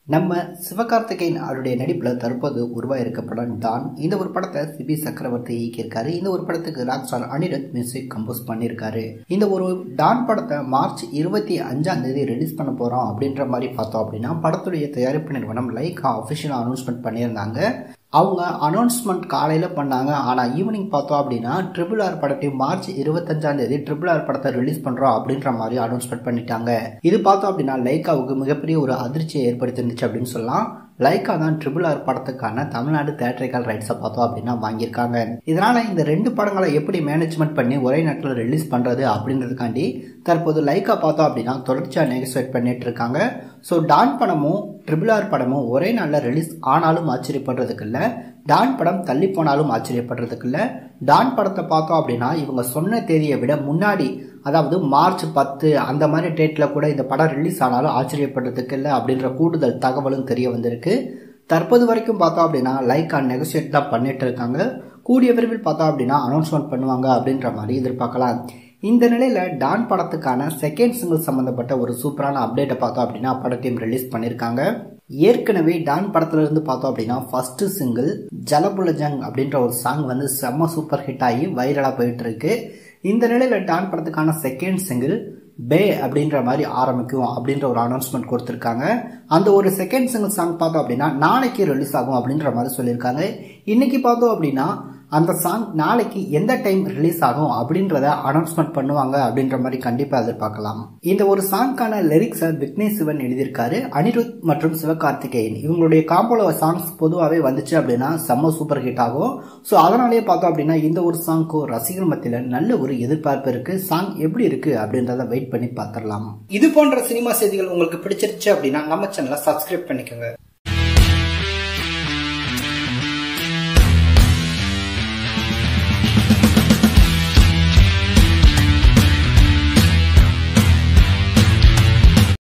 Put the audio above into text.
நம்ம சிவகார்த்திகேயன் அவருடைய நடிப்பில் தற்போது உருவாயிருக்க படம் டான் இந்த ஒரு படத்தை சிபி சக்கரவர்த்தி இயக்கியிருக்காரு இந்த ஒரு படத்துக்கு rock star Anirudh music compose பண்ணியிருக்காரு இந்த ஒரு டான் படத்தை மார்ச் இருபத்தி அஞ்சாம் தேதி ரிலீஸ் பண்ண போகிறோம் அப்படின்ற மாதிரி பார்த்தோம் அப்படின்னா படத்துடைய தயாரிப்பு நிறுவனம் லைக்கா அஃபிஷியலாக அனௌன்ஸ்மெண்ட் பண்ணியிருந்தாங்க அவங்க அனௌன்ஸ்மெண்ட் காலையில் பண்ணாங்க ஆனால் ஈவினிங் பார்த்தோம் அப்படின்னா ட்ரிபிள் ஆர் படத்தை மார்ச் இருபத்தஞ்சாம் தேதி ட்ரிபிள் ஆர் படத்தை ரிலீஸ் பண்ணுறோம் அப்படின்ற மாதிரி அனௌன்ஸ்மெண்ட் பண்ணிட்டாங்க இது பார்த்தோம் அப்படின்னா லைக்காவுக்கு மிகப்பெரிய ஒரு அதிர்ச்சியை ஏற்படுத்திருந்துச்சு அப்படின்னு சொல்லலாம் லைக்கா தான் ட்ரிபிள் ஆர் படத்துக்கான தமிழ்நாடு தேட்டரிக்கல் ரைட்ஸை பார்த்தோம் அப்படின்னா வாங்கியிருக்காங்க இதனால இந்த ரெண்டு படங்களை எப்படி மேனேஜ்மெண்ட் பண்ணி ஒரே நேரத்தில் ரிலீஸ் பண்ணுறது அப்படின்றதுக்காண்டி தற்போது லைக்கா பார்த்தோம் அப்படின்னா தொடர்ச்சியாக நெகோசியேட் பண்ணிட்டு இருக்காங்க ஸோ டான் படமும் ட்ரிபிள் ஆர் படமும் ஒரே நாளில் ரிலீஸ் ஆனாலும் ஆச்சரியப்படுறதுக்கு இல்லை டான் படம் தள்ளி போனாலும் ஆச்சரியப்படுறதுக்கு இல்லை டான் படத்தை பார்த்தோம் அப்படின்னா இவங்க சொன்ன தேதியை விட முன்னாடி அதாவது மார்ச் பத்து அந்த மாதிரி டேட்டில் கூட இந்த படம் ரிலீஸ் ஆனாலும் ஆச்சரியப்படுறதுக்கு இல்லை அப்படின்ற கூடுதல் தகவலும் தெரிய வந்திருக்கு தற்போது வரைக்கும் பார்த்தோம் அப்படின்னா லைக் அண்ட் நெகோசியேட் தான் பண்ணிட்டு இருக்காங்க கூடிய விரைவில் பார்த்தோம் அப்படின்னா அனௌன்ஸ்மெண்ட் பண்ணுவாங்க அப்படின்ற மாதிரி எதிர்பார்க்கலாம் இந்த நிலையில் டான் படத்துக்கான செகண்ட் சிங்கிள் சம்மந்தப்பட்ட ஒரு சூப்பரான அப்டேட்டை பார்த்தோம் அப்படின்னா படத்தையும் ரிலீஸ் பண்ணியிருக்காங்க ஏற்கனவே டான் படத்துல இருந்து பார்த்தோம் அப்படின்னா ஃபர்ஸ்ட் சிங்கிள் ஜலபுலஜங் அப்படின்ற ஒரு சாங் வந்து செம்ம சூப்பர் ஹிட் ஆகி வைரலாக போயிட்டு இருக்கு இந்த நிலையில டான் படத்துக்கான செகண்ட் சிங்கிள் பே அப்படின்ற மாதிரி ஆரம்பிக்கும் அப்படின்ற ஒரு அனௌன்ஸ்மெண்ட் கொடுத்துருக்காங்க அந்த ஒரு செகண்ட் சிங்கிள் சாங் பார்த்தோம் அப்படின்னா நாளைக்கு ரிலீஸ் ஆகும் அப்படின்ற மாதிரி சொல்லியிருக்காங்க இன்னைக்கு பார்த்தோம் அப்படின்னா அந்த சாங் நாளைக்கு எந்த டைம் ரிலீஸ் ஆகும் அப்படின்றத அனௌன்ஸ்மெண்ட் பண்ணுவாங்க அப்படின்ற மாதிரி கண்டிப்பாக எதிர்பார்க்கலாம் இந்த ஒரு சாங்க்கான லிரிக்ஸை விக்னேஷ் சிவன் எழுதியிருக்காரு அனிருத் மற்றும் சிவகார்த்திகேயன் இவங்களுடைய காம்போல சாங்ஸ் பொதுவாகவே வந்துச்சு அப்படின்னா செம்ம சூப்பர் ஹிட் ஆகும் ஸோ அதனாலேயே பார்த்தோம் அப்படின்னா இந்த ஒரு சாங்க்கும் ரசிகர் மத்தியில் நல்ல ஒரு எதிர்பார்ப்பு இருக்கு சாங் எப்படி இருக்கு அப்படின்றத வெயிட் பண்ணி பார்த்துடலாம் இது போன்ற சினிமா செய்திகள் உங்களுக்கு பிடிச்சிருச்சு அப்படின்னா நம்ம சேனலை சப்ஸ்கிரைப் பண்ணிக்கோங்க